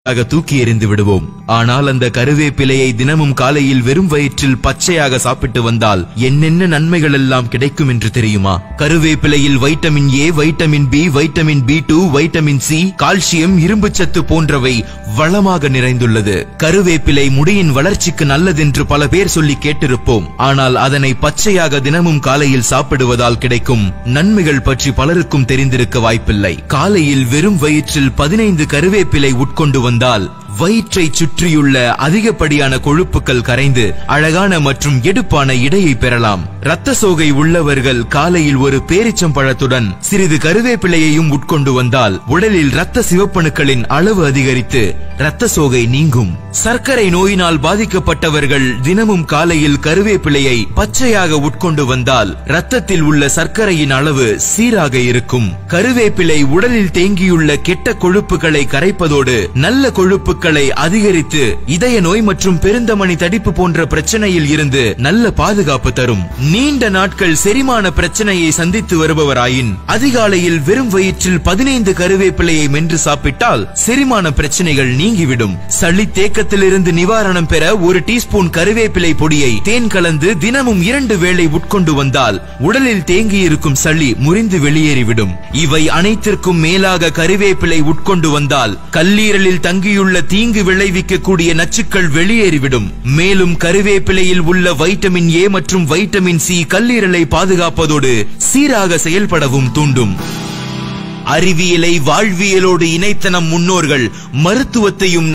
ஆக தூக்கி எறிந்து விடுவோம் ஆனால் அந்த கருவேப்பிலையை தினமும் காலையில் வெறும் வயிற்றில் பச்சையாக சாப்பிட்டு வந்தால் என்னென்ன நன்மைகள் எல்லாம் கிடைக்கும் என்று தெரியுமா கருவேப்பிலையில் vitamin A vitamin B vitamin B two vitamin C calcium இரும்புச்சத்து போன்றவை வளமாக நிறைந்துள்ளது கருவேப்பிலை முடியின் வளர்ச்சிக்கு நல்லதென்று பல பேர் சொல்லி கேட்டிருப்போம் ஆனால் அதனை பச்சையாக தினமும் காலையில் சாப்பிடுவதால் கிடைக்கும் நன்மைகள் பற்றி பலருக்கும் தெரிந்திருக்க வாய்ப்பில்லை காலையில் வெறும் வயிற்றில் பதினைந்து கருவேப்பிலை உட்கொண்டு வந்தால் வயிற்றை சுற்றியுள்ள அதிகப்படியான கொழுப்புகள் கரைந்து அழகான மற்றும் எடுப்பான இடையை பெறலாம் இரத்த சோகை உள்ளவர்கள் காலையில் ஒரு பேரிச்சம்பழத்துடன் சிறிது கருவேப்பிலையையும் உட்கொண்டு வந்தால் உடலில் இரத்த சிவப்பணுக்களின் அளவு அதிகரித்து இரத்த சோகை நீங்கும் சர்க்கரை நோயினால் பாதிக்கப்பட்டவர்கள் தினமும் காலையில் கருவேப்பிலையை பச்சையாக உட்கொண்டு வந்தால் இரத்தத்தில் உள்ள சர்க்கரையின் அளவு சீராக இருக்கும் கருவேப்பிலை உடலில் தேங்கியுள்ள கெட்ட கொழுப்புகளை கரைப்பதோடு நல்ல கொழுப்புகளை அதிகரித்து இதய நோய் மற்றும் பெருந்தமணி தடிப்பு போன்ற பிரச்சனையில் இருந்து நல்ல பாதுகாப்பு தரும் நீண்ட நாட்கள் செரிமான பிரச்சனையை சந்தித்து வருபவராயின் அதிகாலையில் வெறும் வயிற்றில் பதினைந்து கருவேப்பிலையை மென்று சாப்பிட்டால் செரிமான பிரச்சனைகள் நீங்கிவிடும் சளி தேக்கத்திலிருந்து நிவாரணம் பெற ஒரு டீஸ்பூன் கருவேப்பிலை பொடியை தேன் கலந்து தினமும் இரண்டு வேளை உட்கொண்டு வந்தால் உடலில் தேங்கியிருக்கும் சளி முறிந்து வெளியேறிவிடும் இவை அனைத்திற்கும் மேலாக கருவேப்பிலை உட்கொண்டு வந்தால் கல்லீரலில் தங்கியுள்ள தீங்கு விளைவிக்கக்கூடிய நச்சுக்கள் வெளியேறிவிடும் மேலும் கருவேப்பிலையில் உள்ள வைட்டமின் ஏ மற்றும் வைட்டமின் சி கல்லீரலை பாதுகாப்பதோடு சீராக செயல்படவும் தூண்டும் அறிவியலை வாழ்வியலோடு இணைத்த நம் முன்னோர்கள் மருத்துவத்தையும்